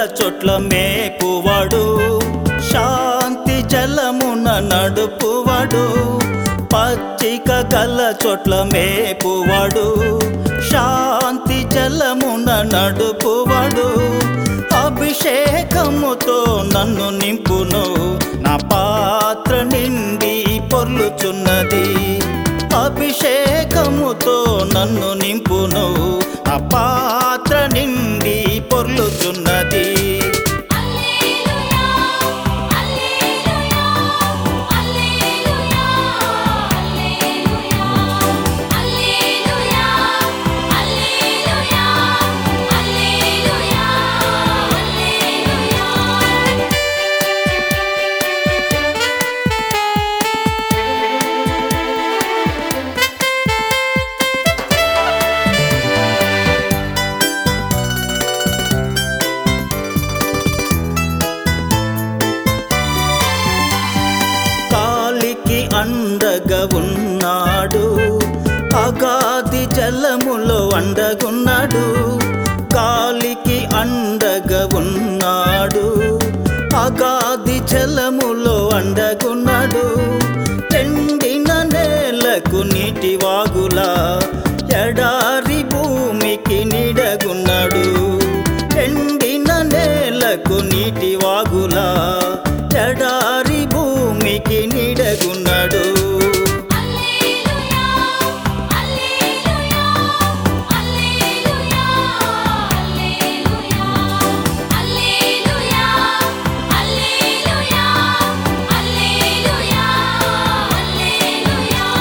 చోట్ల మేపువాడు శాంతి జలమున నడుపువాడు పచ్చిక గల చోట్ల మేపువాడు శాంతి జలమున నడుపువాడు అభిషేకముతో నన్ను నింపును నా పాత్ర నిండి పొర్లుచున్నది అభిషేకముతో నన్ను నింపును నా పాత్ర నిండి పొర్లుచున్నది హల్లెలూయా హల్లెలూయా హల్లెలూయా హల్లెలూయా హల్లెలూయా హల్లెలూయా హల్లెలూయా హల్లెలూయా కాలికి అండగా ఉన్నాడు అగాధి జలములో అండగున్నాడు కాలికి అండగా ఉన్నాడు అగాధి జలములో అండగున్నాడు ఎండిన నేలకు నీటి వాగులా ఎడారి భూమికి నిడగున్నాడు ఎండిన నేలకు నీటి వాగులా ఎడారి భూమికి నిడగున్నాడు హల్లెలూయా హల్లెలూయా హల్లెలూయా హల్లెలూయా హల్లెలూయా హల్లెలూయా హల్లెలూయా హల్లెలూయా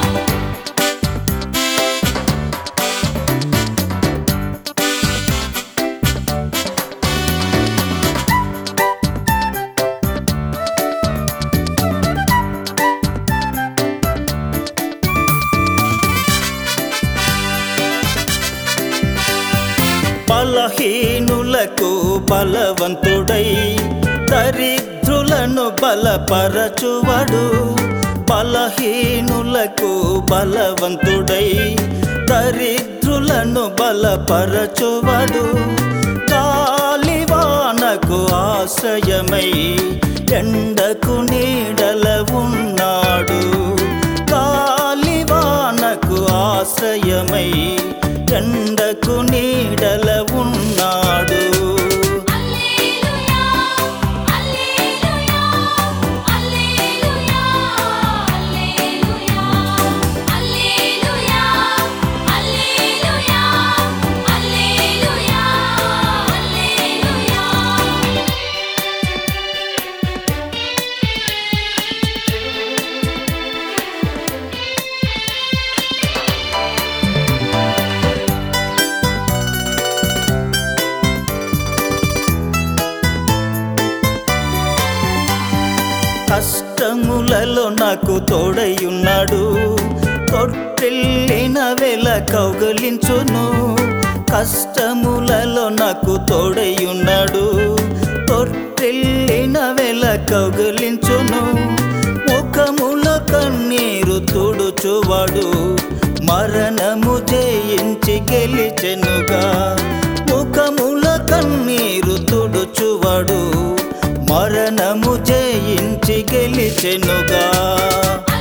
బలహీనులకు బలవంతుడై దరిద్రులను బలపరచువడు బలహీనులకు బలవంతుడై దరిద్రులను బలపరచువడు కాలివానకు ఆశ్రయమై ఎండకు నీడల ఉన్నాడు కాలివానకు ఆశ్రయమై ఎండకు నీడల ఉన్నాడు హల్లెలూయా హల్లెలూయా హల్లెలూయా హల్లెలూయా హల్లెలూయా హల్లెలూయా హల్లెలూయా హల్లెలూయా కష్టములలో నాకు తోడయున్నాడు తొట్టిల్లిన వేళ కౌగలించును కష్టములలో నాకు తోడయున్నాడు తొట్టిల్లిన వేళ కౌగలించును ముఖముల కన్నీరు తుడుచువాడు మరణము జయించి గెలిచెనుగా ముఖముల కన్నీరు తుడుచువాడు మరణము జయించి గెలిచెనుగా